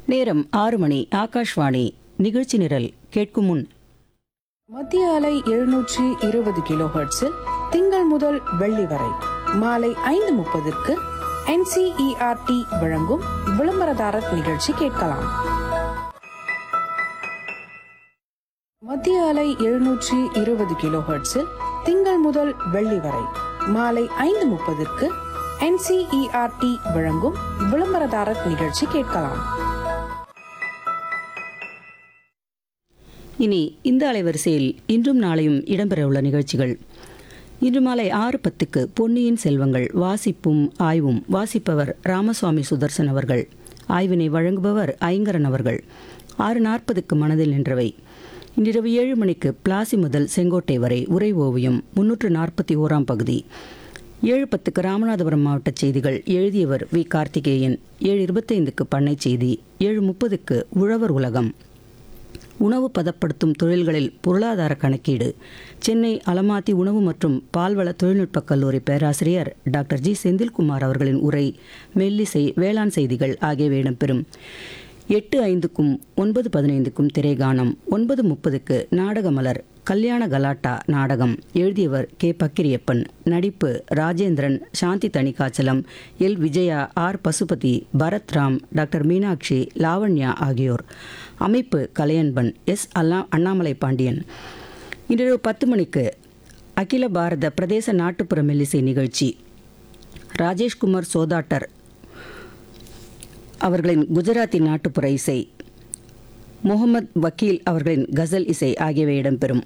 நேரம் ஆறு மணி ஆகாஷ்வாணி நிகழ்ச்சி நிரல் கேட்கும் முன் மத்திய அலை எழுநூற்றி இருபது கிலோ ஹெர்ட்ஸில் திங்கள் முதல் வெள்ளி வரை மாலை ஐந்து முப்பதுக்கு என்சிஇஆர்டி வழங்கும் விளம்பரதாரர் நிகழ்ச்சி கேட்கலாம் மத்திய அலை எழுநூற்றி இருபது கிலோ ஹெர்ட்ஸில் திங்கள் முதல் வெள்ளி வரை மாலை ஐந்து முப்பதுக்கு என்சிஇஆர்டி வழங்கும் விளம்பரதாரர் நிகழ்ச்சி கேட்கலாம் இனி இந்த அலைவரிசையில் இன்றும் நாளையும் இடம்பெறவுள்ள நிகழ்ச்சிகள் இன்று மாலை ஆறு பத்துக்கு பொன்னியின் செல்வங்கள் வாசிப்பும் ஆய்வும் வாசிப்பவர் ராமசுவாமி சுதர்சன் அவர்கள் ஆய்வினை வழங்குபவர் ஐங்கரன் அவர்கள் ஆறு நாற்பதுக்கு மனதில் நின்றவை இன்றிரவு ஏழு மணிக்கு பிளாசி முதல் செங்கோட்டை வரை உரை ஓவியம் முன்னூற்று நாற்பத்தி ஓராம் பகுதி ஏழு பத்துக்கு ராமநாதபுரம் மாவட்ட செய்திகள் எழுதியவர் வி கார்த்திகேயன் ஏழு இருபத்தைந்துக்கு பண்ணை செய்தி ஏழு முப்பதுக்கு உழவர் உலகம் உணவு பதப்படுத்தும் தொழில்களில் பொருளாதார கணக்கீடு சென்னை அலமாத்தி உணவு மற்றும் பால்வள தொழில்நுட்பக் கல்லூரி பேராசிரியர் டாக்டர் ஜி செந்தில்குமார் அவர்களின் உரை மெல்லிசை வேளாண் செய்திகள் ஆகியவை இடம்பெறும் எட்டு ஐந்துக்கும் ஒன்பது பதினைந்துக்கும் திரைகானம் ஒன்பது முப்பதுக்கு நாடகமலர் கல்யாண கலாட்டா நாடகம் எழுதியவர் கே பக்கிரியப்பன் நடிப்பு Rajendran Shanthi Thanikachalam L Vijaya R Pasupathi Bharath Ram doctor Meenakshi Lavanya ஆகியோர் அமைப்பு கலையன்பன் எஸ் அல்லா அண்ணாமலை பாண்டியன் இன்றிரவு பத்து மணிக்கு அகில பாரத பிரதேச நாட்டுப்புற மெல்லிசை நிகழ்ச்சி ராஜேஷ்குமார் சோதாட்டர் அவர்களின் குஜராத்தி நாட்டுப்புற இசை முகமது வக்கீல் அவர்களின் கசல் இசை ஆகியவை இடம்பெறும்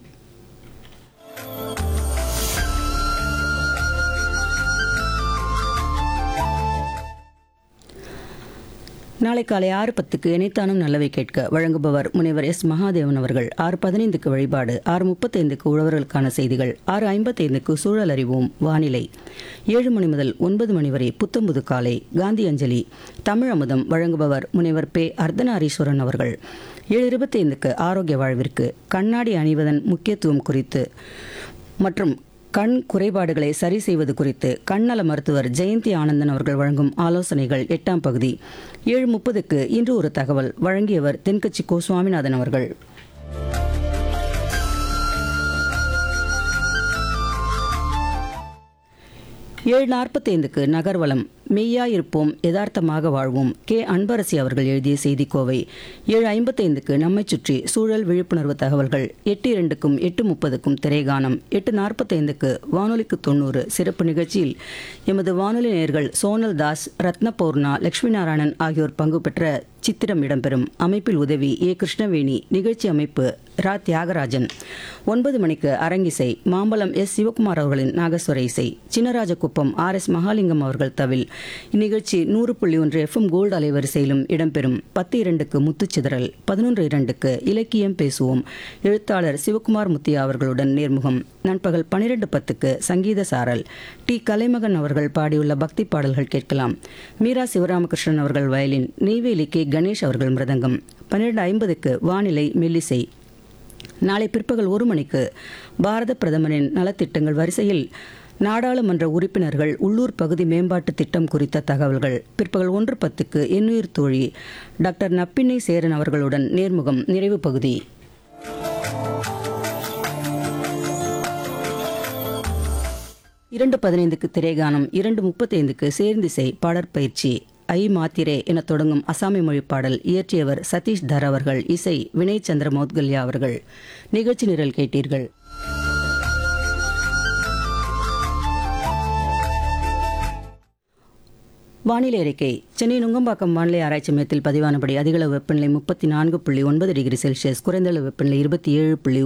நாளை காலை ஆறு பத்துக்கு இணைத்தானும் நல்லவை கேட்க வழங்குபவர் முனைவர் எஸ் மகாதேவன் அவர்கள் ஆறு பதினைந்துக்கு வழிபாடு ஆறு முப்பத்தைந்துக்கு உழவர்களுக்கான செய்திகள் ஆறு ஐம்பத்தைந்துக்கு சூழல் அறிவோம் வானிலை ஏழு மணி முதல் ஒன்பது மணி வரை புத்தம்புது காலை காந்தி அஞ்சலி தமிழ் அமுதம் வழங்குபவர் முனைவர் பே அர்த்தநாரீஸ்வரன் அவர்கள் ஏழு இருபத்தைந்துக்கு ஆரோக்கிய வாழ்விற்கு கண்ணாடி அணிவதன் முக்கியத்துவம் குறித்து மற்றும் கண் குறைபாடுகளை சரி செய்வது குறித்து கண்ணல மருத்துவர் ஜெயந்தி ஆனந்தன் அவர்கள் வழங்கும் ஆலோசனைகள் எட்டாம் பகுதி ஏழு முப்பதுக்கு இன்று ஒரு தகவல் வழங்கியவர் தென்கட்சி கோ சுவாமிநாதன் அவர்கள் ஏழு நாற்பத்தைந்துக்கு நகர்வலம் மெய்யாயிருப்போம் யதார்த்தமாக வாழ்வோம் கே அன்பரசி அவர்கள் எழுதிய செய்திக்கோவை ஏழு ஐம்பத்தைந்துக்கு நம்மை சுற்றி சூழல் விழிப்புணர்வு தகவல்கள் எட்டு இரண்டுக்கும் எட்டு முப்பதுக்கும் திரைகானம் எட்டு நாற்பத்தைந்துக்கு வானொலிக்கு தொண்ணூறு சிறப்பு நிகழ்ச்சியில் எமது வானொலி நேயர்கள் சோனல் தாஸ் ரத்னபூர்ணா லட்சுமி நாராயணன் ஆகியோர் பங்கு பெற்ற சித்திரம் இடம்பெறும் அமைப்பில் உதவி ஏ கிருஷ்ணவேணி நிகழ்ச்சி அமைப்பு ரா தியாகராஜன் ஒன்பது மணிக்கு அரங்கிசை மாம்பலம் எஸ் சிவகுமார் அவர்களின் நாகஸ்வர இசை சின்னராஜகுப்பம் ஆர் எஸ் மகாலிங்கம் அவர்கள் தவில் இந்நிகழ்ச்சி நூறு புள்ளி ஒன்று எஃப்எம் கோல்டு அலைவரிசையிலும் இடம்பெறும் பத்து இரண்டுக்கு முத்துச்சிதறல் பதினொன்று இரண்டுக்கு இலக்கியம் பேசுவோம் எழுத்தாளர் சிவகுமார் முத்தியா அவர்களுடன் நேர்முகம் நண்பகல் பனிரெண்டு பத்துக்கு சங்கீத சாரல் டி கலைமகன் அவர்கள் பாடியுள்ள பக்தி பாடல்கள் கேட்கலாம் மீரா சிவராமகிருஷ்ணன் அவர்கள் வயலின் நெய்வேலி கே கணேஷ் அவர்கள் மிருதங்கம் பன்னிரண்டு ஐம்பதுக்கு வானிலை மெல்லிசை நாளை பிற்பகல் ஒரு மணிக்கு பாரத பிரதமரின் நலத்திட்டங்கள் வரிசையில் நாடாளுமன்ற உறுப்பினர்கள் உள்ளூர் பகுதி மேம்பாட்டு திட்டம் குறித்த தகவல்கள் பிற்பகல் ஒன்று பத்துக்கு எண்ணுயிர் தோழி டாக்டர் நப்பிண்ணை சேரன் அவர்களுடன் நேர்முகம் நிறைவு பகுதி இரண்டு பதினைந்துக்கு திரைகானம் இரண்டு முப்பத்தைந்துக்கு சேர்ந்திசை பாடற்பயிற்சி ஐ மாத்திரே என தொடங்கும் அசாமி மொழி பாடல் இயற்றியவர் சதீஷ் தர் அவர்கள் இசை வினய் சந்திர மௌத்கல்யா அவர்கள் நிகழ்ச்சி நிரல் கேட்டீர்கள் வானிலை அறிக்கை சென்னை நுங்கம்பாக்கம் வானிலை ஆராய்ச்சி மையத்தில் பதிவானபடி அதிகளவு வெப்பநிலை முப்பத்தி நான்கு புள்ளி ஒன்பது டிகிரி செல்சியஸ் குறைந்தளவு வெப்பநிலை இருபத்தி ஏழு புள்ளி